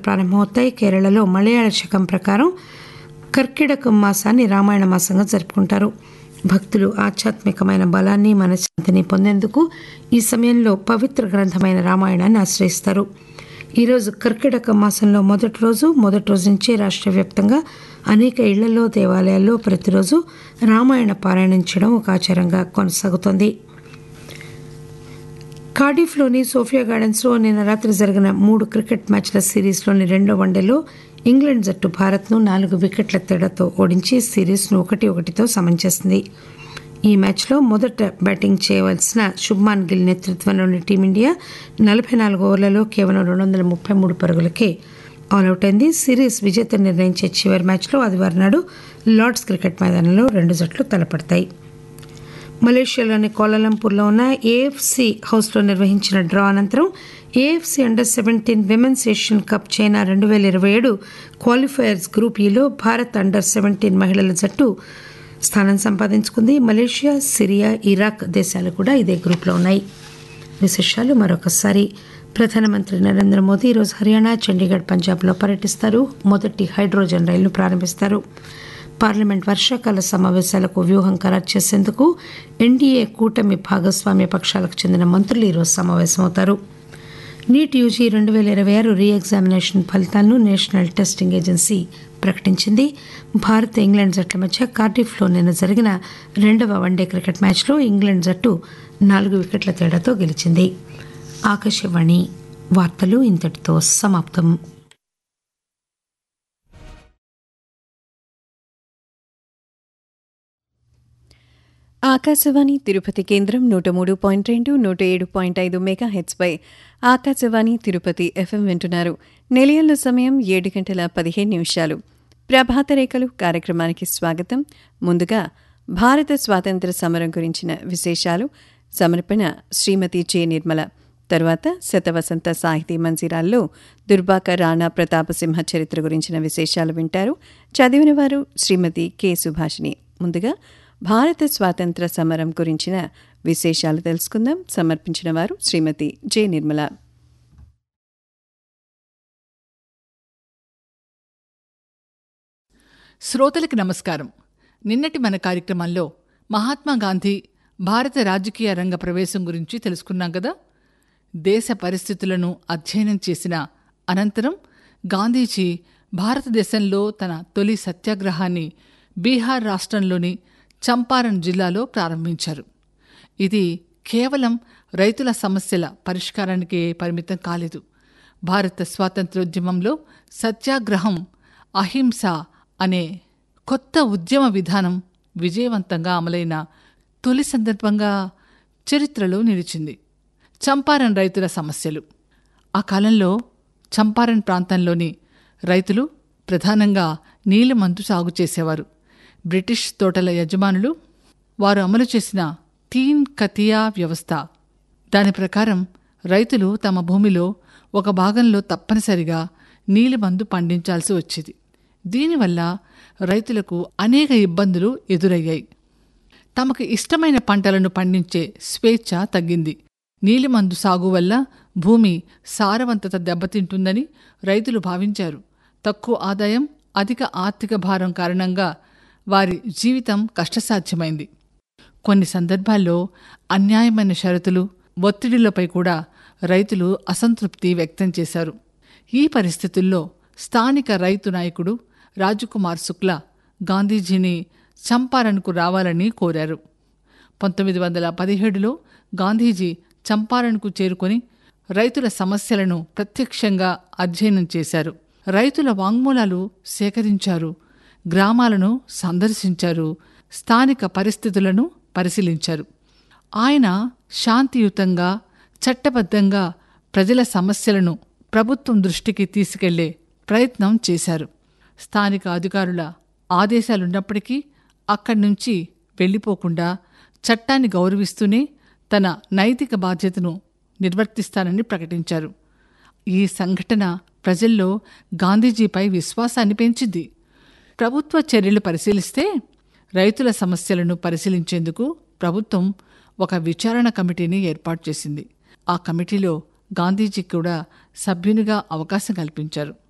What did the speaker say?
ప్రారంభమవుతాయి కేరళలో మలయాళ శకం ప్రకారం కర్కిడక మాసాన్ని రామాయణ మాసంగా జరుపుకుంటారు భక్తులు ఆధ్యాత్మికమైన బలాన్ని మనశ్శాంతిని పొందేందుకు ఈ సమయంలో పవిత్ర గ్రంథమైన రామాయణాన్ని ఆశ్రయిస్తారు ఈరోజు కర్కిటక మాసంలో మొదటి రోజు మొదటి రోజు నుంచి రాష్ట్ర వ్యాప్తంగా అనేక ఇళ్లలో దేవాలయాల్లో ప్రతిరోజు రామాయణ పారాయణించడం ఒక ఆచారంగా కొనసాగుతోంది కార్డిఫ్లోని సోఫియా గార్డెన్స్లో నిన్న రాత్రి జరిగిన మూడు క్రికెట్ మ్యాచ్ల సిరీస్లోని రెండో వన్డేలో ఇంగ్లాండ్ జట్టు భారత్ను నాలుగు వికెట్ల తేడాతో ఓడించి సిరీస్ను ఒకటి ఒకటితో సమం చేసింది ఈ మ్యాచ్లో మొదట బ్యాటింగ్ చేయవలసిన శుభ్మాన్ గిల్ నేతృత్వంలోని టీమిండియా నలభై నాలుగు ఓవర్లలో కేవలం రెండు వందల ముప్పై మూడు పరుగులకే ఆల్అవుట్ అయింది సిరీస్ విజేత నిర్ణయించే చివరి మ్యాచ్లో ఆదివారం నాడు లార్డ్స్ క్రికెట్ మైదానంలో రెండు జట్లు తలపడతాయి మలేషియాలోని కోలాలంపూర్లో ఉన్న ఏఎఫ్సి హౌస్లో నిర్వహించిన డ్రా అనంతరం AFC under seventeen women's Asian Cup China రెండు వేల ఇరవై ఏడు క్వాలిఫైయర్స్ గ్రూప్ ఈలో భారత్ అండర్ సెవెంటీన్ మహిళల జట్టు స్థానం సంపాదించుకుంది మలేషియా సిరియా ఇరాక్ దేశాలు కూడా ఇదే గ్రూప్లో ఉన్నాయి విశేషాలు మరొకసారి ప్రధానమంత్రి నరేంద్ర మోదీ ఈరోజు హర్యానా చండీగఢ్ పంజాబ్లో పర్యటిస్తారు మొదటి హైడ్రోజన్ రైలును ప్రారంభిస్తారు పార్లమెంట్ వర్షాకాల సమావేశాలకు వ్యూహం ఖరారు చేసేందుకు ఎన్డీఏ కూటమి భాగస్వామ్య పక్షాలకు చెందిన మంత్రులు ఈరోజు సమావేశమవుతారు నీట్ యూజీ రెండు వేల ఇరవై ఆరు రీ ఎగ్జామినేషన్ ఫలితాలను నేషనల్ టెస్టింగ్ ఏజెన్సీ ప్రకటించింది భారత్ ఇంగ్లాండ్ జట్ల మధ్య కార్డిఫ్లో నిన్న జరిగిన రెండవ వన్డే క్రికెట్ మ్యాచ్లో ఇంగ్లాండ్ జట్టు నాలుగు వికెట్ల తేడాతో గెలిచింది ఆకాశవాణి వార్తలు ఇంతటితో సమాప్తం ఆకాశవాణి తిరుపతి కేంద్రం నూట మూడు పాయింట్ రెండు నూట ఏడు పాయింట్ ఐదు మెగా హెచ్పై ఆకాశవాణి తిరుపతి ఎఫ్ఎం వింటున్నారు నిలయంలో సమయం ఏడు గంటల పదిహేను నిమిషాలు ప్రభాత రేఖలు కార్యక్రమానికి స్వాగతం ముందుగా భారత స్వాతంత్ర సమరం గురించిన విశేషాలు సమర్పణ శ్రీమతి జె నిర్మల తరువాత శతవసంత సాహితీ మందిరాల్లో దుర్బాక రాణా ప్రతాపసింహ చరిత్ర గురించిన విశేషాలు వింటారు చదివిన వారు శ్రీమతి కె సుభాషిణి ముందుగా భారత స్వాతంత్ర సమరం గురించిన విశేషాలు తెలుసుకుందాం సమర్పించిన వారు శ్రీమతి జె నిర్మల శ్రోతలకు నమస్కారం నిన్నటి మన కార్యక్రమంలో మహాత్మా గాంధీ భారత రాజకీయ రంగ ప్రవేశం గురించి తెలుసుకున్నాం కదా దేశ పరిస్థితులను అధ్యయనం చేసిన అనంతరం గాంధీజీ భారతదేశంలో తన తొలి సత్యాగ్రహాన్ని బీహార్ రాష్ట్రంలోని చంపారన్ జిల్లాలో ప్రారంభించారు ఇది కేవలం రైతుల సమస్యల పరిష్కారానికే పరిమితం కాలేదు భారత స్వాతంత్రోద్యమంలో సత్యాగ్రహం అహింస అనే కొత్త ఉద్యమ విధానం విజయవంతంగా అమలైన తొలి సందర్భంగా చరిత్రలో నిలిచింది చంపారన్ రైతుల సమస్యలు ఆ కాలంలో చంపారన్ ప్రాంతంలోని రైతులు ప్రధానంగా నీలమందు సాగు చేసేవారు బ్రిటిష్ తోటల యజమానులు వారు అమలు చేసిన తీన్ కతియా వ్యవస్థ దాని ప్రకారం రైతులు తమ భూమిలో ఒక భాగంలో తప్పనిసరిగా నీలిమందు పండించాల్సి వచ్చేది దీనివల్ల రైతులకు అనేక ఇబ్బందులు ఎదురయ్యాయి తమకు ఇష్టమైన పంటలను పండించే స్వేచ్ఛ తగ్గింది నీలిమందు సాగు వల్ల భూమి సారవంతత దెబ్బతింటుందని రైతులు భావించారు తక్కువ ఆదాయం అధిక ఆర్థిక భారం కారణంగా వారి జీవితం కష్టసాధ్యమైంది కొన్ని సందర్భాల్లో అన్యాయమైన షరతులు ఒత్తిడిలపై కూడా రైతులు అసంతృప్తి వ్యక్తం చేశారు ఈ పరిస్థితుల్లో స్థానిక రైతు నాయకుడు రాజకుమార్ శుక్లా గాంధీజీని చంపారన్కు రావాలని కోరారు పంతొమ్మిది వందల పదిహేడులో గాంధీజీ చంపారన్కు చేరుకొని రైతుల సమస్యలను ప్రత్యక్షంగా అధ్యయనం చేశారు రైతుల వాంగ్మూలాలు సేకరించారు గ్రామాలను సందర్శించారు స్థానిక పరిస్థితులను పరిశీలించారు ఆయన శాంతియుతంగా చట్టబద్ధంగా ప్రజల సమస్యలను ప్రభుత్వం దృష్టికి తీసుకెళ్లే ప్రయత్నం చేశారు స్థానిక అధికారుల ఆదేశాలున్నప్పటికీ అక్కడి నుంచి వెళ్ళిపోకుండా చట్టాన్ని గౌరవిస్తూనే తన నైతిక బాధ్యతను నిర్వర్తిస్తానని ప్రకటించారు ఈ సంఘటన ప్రజల్లో గాంధీజీపై విశ్వాసాన్ని పెంచింది ప్రభుత్వ చర్యలు పరిశీలిస్తే రైతుల సమస్యలను పరిశీలించేందుకు ప్రభుత్వం ఒక విచారణ కమిటీని ఏర్పాటు చేసింది ఆ కమిటీలో గాంధీజీ కూడా సభ్యునిగా అవకాశం కల్పించారు